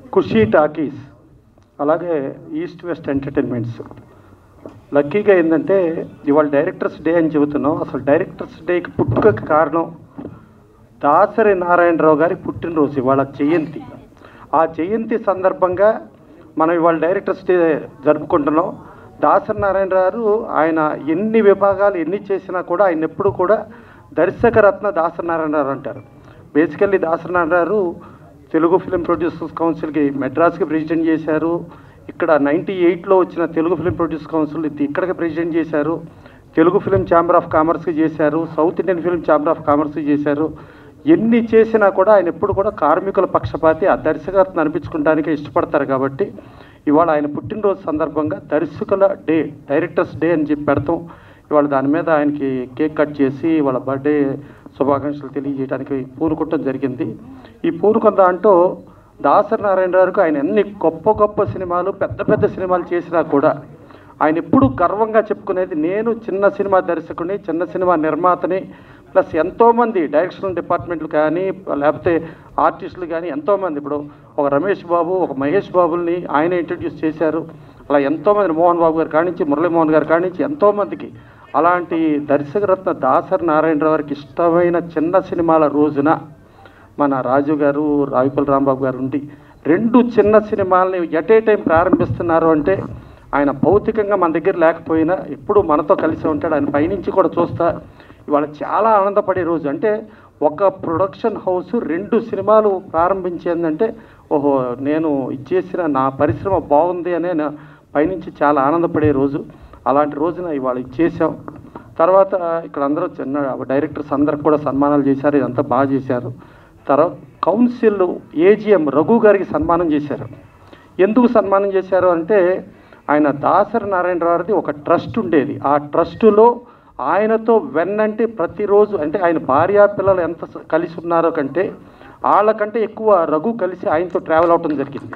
ఖుషీ talkies అలాగే east west entertainments లక్కీగా ఏంటంటే ఇవాళ డైరెక్టర్స్ డే అని చెబుతున్నాం అసలు డైరెక్టర్స్ డేకి పుట్టుకకి కారణం దాసరి నారాయణరావు గారి పుట్టినరోజు ఇవాళ జయంతి ఆ జయంతి సందర్భంగా మనం ఇవాళ డైరెక్టర్స్ డే జరుపుకుంటున్నాం దాసరి నారాయణరావు గారు ఆయన ఎన్ని విభాగాలు ఎన్ని చేసినా కూడా ఆయన ఎప్పుడు కూడా దర్శకరత్న దాసరి నారాయణరావు అంటారు basically Dasari Narayana Rao Telugu film producers కౌన్సిల్కి మెడ్రాస్కి ప్రెసిడెంట్ చేశారు ఇక్కడ నైంటీ ఎయిట్లో వచ్చిన తెలుగు ఫిలిం ప్రొడ్యూసర్ కౌన్సిల్ ఇది ఇక్కడికి ప్రెసిడెంట్ చేశారు తెలుగు ఫిలిం ఛాంబర్ ఆఫ్ కామర్స్కి చేశారు south Indian film chamber of కామర్స్కి చేశారు ఎన్ని చేసినా కూడా ఆయన ఎప్పుడు కూడా కార్మికుల పక్షపాతి ఆ దర్శకత్వం అనిపించుకోవడానికి ఇష్టపడతారు కాబట్టి ఇవాళ ఆయన పుట్టినరోజు సందర్భంగా దర్శకుల డే డైరెక్టర్స్ డే అని చెప్పి పెడతాం ఇవాళ దాని మీద ఆయనకి కేక్ కట్ చేసి వాళ్ళ బర్త్డే శుభాకాంక్షలు తెలియజేయడానికి పూనుకోవటం జరిగింది ఈ పూనుకున్న దాంట్లో దాసరి నారాయణరావుకి ఆయన ఎన్ని గొప్ప గొప్ప సినిమాలు పెద్ద పెద్ద సినిమాలు చేసినా కూడా ఆయన ఎప్పుడు గర్వంగా చెప్పుకునేది నేను చిన్న సినిమా దర్శకుని చిన్న సినిమా నిర్మాతని ప్లస్ ఎంతోమంది డైరెక్షన్ డిపార్ట్మెంట్లు కానీ లేకపోతే ఆర్టిస్టులు కానీ ఎంతోమంది ఇప్పుడు ఒక రమేష్ బాబు ఒక మహేష్ బాబుల్ని ఆయన ఇంట్రడ్యూస్ చేశారు అలా ఎంతోమంది మోహన్ బాబు గారు కానించి మురళీమోహన్ గారు కానించి ఎంతోమందికి అలాంటి దర్శకరత్న దాసరి నారాయణరావు గారికి ఇష్టమైన చిన్న సినిమాల రోజున మన రాజు గారు రావిపల్లి రాంబాబు గారు ఉండి రెండు చిన్న సినిమాలని ఎట్ ఏ టైం ప్రారంభిస్తున్నారు అంటే ఆయన భౌతికంగా మన దగ్గర లేకపోయినా ఎప్పుడు మనతో కలిసి ఉంటాడు ఆయన పైనుంచి కూడా చూస్తా ఇవాళ చాలా ఆనందపడే రోజు అంటే ఒక ప్రొడక్షన్ హౌస్ రెండు సినిమాలు ప్రారంభించిందంటే ఓహో నేను ఇచ్చేసిన నా పరిశ్రమ బాగుంది అనే నా పైనుంచి చాలా ఆనందపడే రోజు అలాంటి రోజున ఇవాళ ఇచ్చేసాం తర్వాత ఇక్కడ అందరూ చిన్న డైరెక్టర్స్ అందరికి కూడా సన్మానాలు చేశారు ఇదంతా బాగా చేశారు తర్వాత కౌన్సిల్ ఏజిఎం రఘు గారికి సన్మానం చేశారు ఎందుకు సన్మానం చేశారు అంటే ఆయన దాసరి నారాయణరావు గారిది ఒక ట్రస్ట్ ఉండేది ఆ ట్రస్టులో ఆయనతో వెన్నంటి ప్రతిరోజు అంటే ఆయన భార్యా పిల్లలు ఎంత స- కలిసి ఉన్నారో కంటే వాళ్ళకంటే ఎక్కువ రఘు కలిసి ఆయనతో ట్రావెల్ అవటం జరిగింది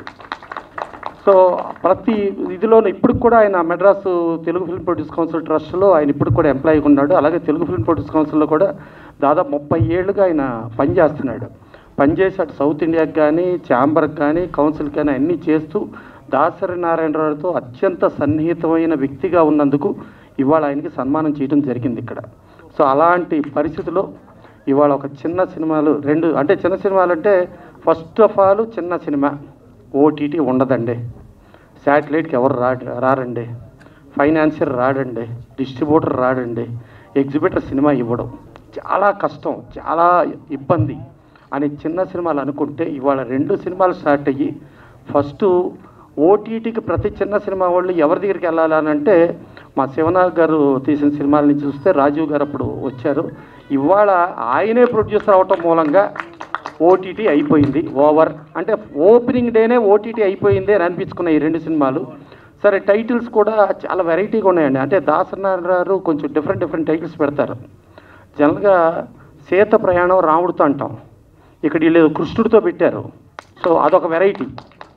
సో ప్రతి ఇదిలో ఇప్పుడు కూడా ఆయన Madras Telugu film produce council ట్రస్ట్లో ఆయన ఇప్పుడు కూడా ఎంప్లాయీ ఉన్నాడు అలాగే తెలుగు ఫిల్మ్ ప్రొడ్యూస్ కౌన్సిల్లో కూడా దాదాపు ముప్పై ఏళ్ళుగా ఆయన పనిచేస్తున్నాడు పనిచేసి అటు సౌత్ ఇండియాకి కానీ ఛాంబర్కి కానీ కౌన్సిల్కి కానీ అన్నీ చేస్తూ దాసరి నారాయణరావుతో అత్యంత సన్నిహితమైన వ్యక్తిగా ఉన్నందుకు ఇవాళ ఆయనకి సన్మానం చేయడం జరిగింది ఇక్కడ సో అలాంటి పరిస్థితిలో ఇవాళ ఒక చిన్న సినిమాలు రెండు అంటే చిన్న సినిమాలు అంటే ఫస్ట్ ఆఫ్ ఆల్ చిన్న సినిమా ఓటీటీ ఉండదండి శాటిలైట్కి ఎవరు రా రారండి ఫైనాన్షియర్ రాడండి డిస్ట్రిబ్యూటర్ రాడండి ఎగ్జిబిటర్ సినిమా ఇవ్వడం చాలా కష్టం చాలా ఇబ్బంది అని చిన్న సినిమాలు అనుకుంటే ఇవాళ రెండు సినిమాలు స్టార్ట్ అయ్యి ఫస్ట్ ఓటీటీకి ప్రతి చిన్న సినిమా వాళ్ళు ఎవరి దగ్గరికి వెళ్ళాలి అని అంటే మా శివనాగ్ గారు తీసిన సినిమాలని చూస్తే రాజీవ్ గారు అప్పుడు వచ్చారు ఇవాళ ఆయనే ప్రొడ్యూసర్ అవటం మూలంగా ఓటీటీ అయిపోయింది ఓవర్ అంటే ఓపెనింగ్ డేనే ఓటీటీ అయిపోయింది అని అనిపించుకున్నాయి ఈ రెండు సినిమాలు సరే టైటిల్స్ కూడా చాలా వెరైటీగా ఉన్నాయండి అంటే దాసనారాయణ కొంచెం డిఫరెంట్ డిఫరెంట్ టైటిల్స్ పెడతారు జనరల్గా సీత ప్రయాణం రాముడితో అంటాం ఇక్కడ వీళ్ళు కృష్ణుడితో పెట్టారు సో అదొక వెరైటీ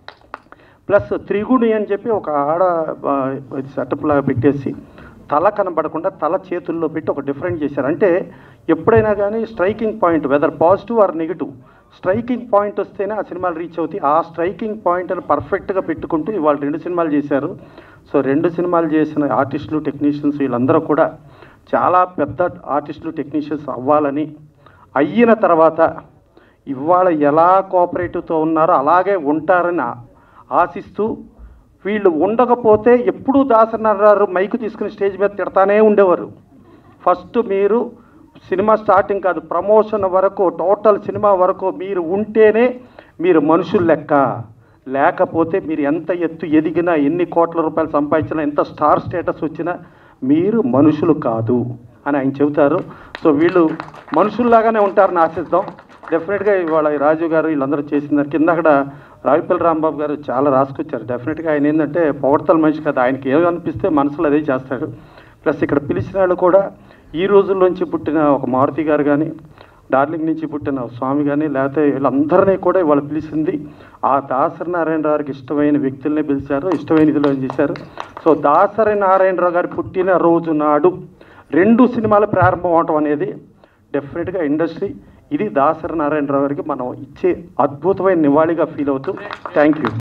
ప్లస్ త్రిగుణి అని చెప్పి ఒక ఆడ సెటప్ లాగా పెట్టేసి తల కనబడకుండా తల చేతుల్లో పెట్టి ఒక డిఫరెంట్ చేశారు అంటే ఎప్పుడైనా కానీ striking point whether positive or negative striking point వస్తేనే ఆ సినిమాలు రీచ్ అవుతాయి ఆ స్ట్రైకింగ్ పాయింట్ని పర్ఫెక్ట్గా పెట్టుకుంటూ ఇవాళ రెండు సినిమాలు చేశారు సో రెండు సినిమాలు చేసిన ఆర్టిస్టులు టెక్నీషియన్స్ వీళ్ళందరూ కూడా చాలా పెద్ద ఆర్టిస్టులు టెక్నీషియన్స్ అవ్వాలని అయిన తర్వాత ఇవాళ ఎలా కోఆపరేటివ్తో ఉన్నారో అలాగే ఉంటారని ఆ- ఆశిస్తూ వీళ్ళు ఉండకపోతే ఎప్పుడూ దాసనారారు మైకు తీసుకుని స్టేజ్ మీద తిడతానే ఉండేవారు ఫస్ట్ మీరు సినిమా స్టార్టింగ్ కాదు ప్రమోషన్ వరకు టోటల్ సినిమా వరకు మీరు ఉంటేనే మీరు మనుషులు లెక్క లేకపోతే మీరు ఎంత ఎత్తు ఎదిగినా ఎన్ని కోట్ల రూపాయలు సంపాదించినా ఎంత స్టార్ స్టేటస్ వచ్చినా మీరు మనుషులు కాదు అని ఆయన చెబుతారు సో వీళ్ళు మనుషుల్లాగానే ఉంటారని ఆశిద్దాం డెఫినెట్గా ఇవాళ ఈ రాజు గారు వీళ్ళందరూ చేసిందారు కింద అక్కడ రావిపల్లి రాంబాబు గారు చాలా రాసుకొచ్చారు డెఫినెట్గా ఆయన ఏంటంటే పొగడతల మనిషి కదా ఆయనకి ఏమనిపిస్తే మనసులో అదే చేస్తాడు ప్లస్ ఇక్కడ పిలిచిన వాళ్ళు కూడా ఈ రోజుల్లోంచి పుట్టిన ఒక మారుతి గారు కానీ డార్లింగ్ నుంచి పుట్టిన స్వామి కానీ లేకపోతే వీళ్ళందరినీ కూడా ఇవాళ పిలిచింది ఆ దాసరి నారాయణరావు గారికి ఇష్టమైన వ్యక్తుల్ని పిలిచారు ఇష్టమైన ఇదిలో చేశారు సో దాసరి నారాయణరావు గారి పుట్టిన రోజు నాడు రెండు సినిమాలు ప్రారంభం అవటం అనేది డెఫినెట్గా ఇండస్ట్రీ ఇది దాసరి నారాయణరావు గారికి మనం ఇచ్చే అద్భుతమైన నివాళిగా ఫీల్ అవుతూ థ్యాంక్ యూ